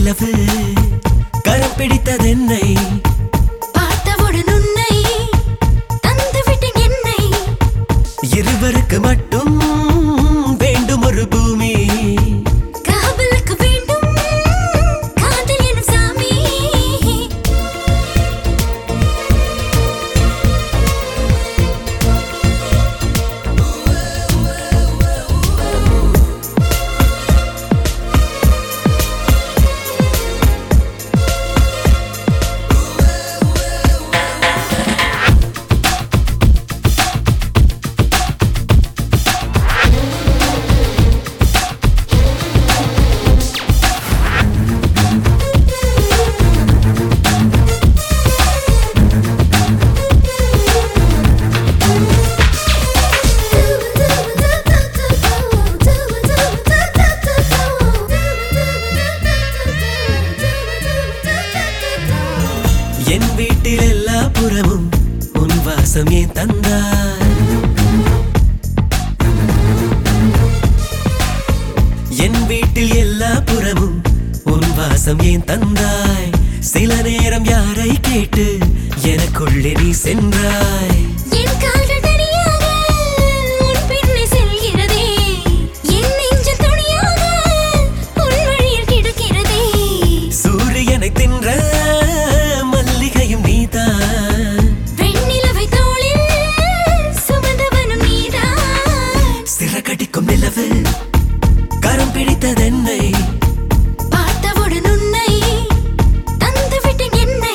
நிலவு கரம் பிடித்ததென்னை பார்த்தவுடன் உன்னை தந்துவிட்டேன் என்னை இருவருக்கு மட்டும் வேண்டும் ஒரு பூமி காவலுக்கு வேண்டும் காதல் எனும் சாமி என் வீட்டில் எல்லா புறமும் உன் வாசம் ஏன் தந்தாய் என் வீட்டில் எல்லா புறமும் உன் வாசம் ஏன் தந்தாய் சில நேரம் யாரை கேட்டு எனக்குள்ளே நீ சென்றாய் என் கால்கள் தனியாக உன் பின்னே செல்கிறதே என் நெஞ்சம் துணியாக உன் வழியில் கிடக்கிறதே சூரியனை தின்ற மல்லிகையும் நீதான் வெண்ணிலவை தோளில் சுமந்தவனும் நீதான் சிறகடிக்கும் நிலவு கரம் பிடித்ததென்னை பார்த்தவுடன் உன்னை தந்துவிட்டேன் என்னை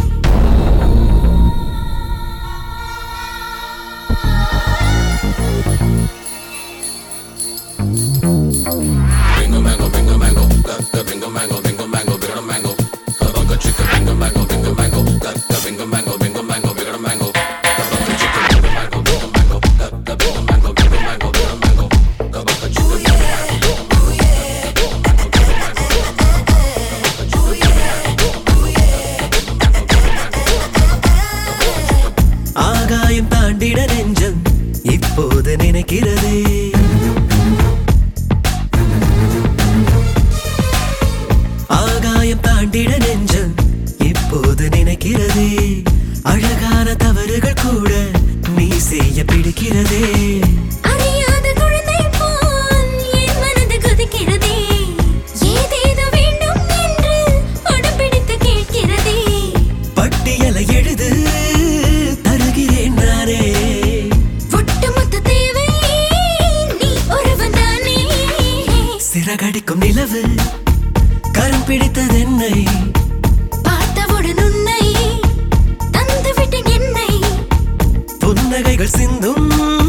ஆகாயம் தாண்டிட நெஞ்சம் இப்போது நினைக்கிறதே ஆகாயம் தாண்டிட நெஞ்சம் இப்போது நினைக்கிறதே அழகான தவறுகள் கூட நீ செய்ய பிடிக்கிறதே அறியாத குழந்தை போல் என் மனது கொதிக்கிறதே ஏதேதோ வேண்டும் என்று உடம்பிடித்து கேட்கிறதே பட்டியலை எழுது தருகிறேன் நானே ஒட்டுமொத்த தேவை நீ ஒருவன் தானே சிறகடிக்கும் நிலவு கரம் பிடித்ததென்னை பார்த்தவுடன் உன்னை தந்துவிட்டேன் என்னை புன்னகைகள் சிந்தும்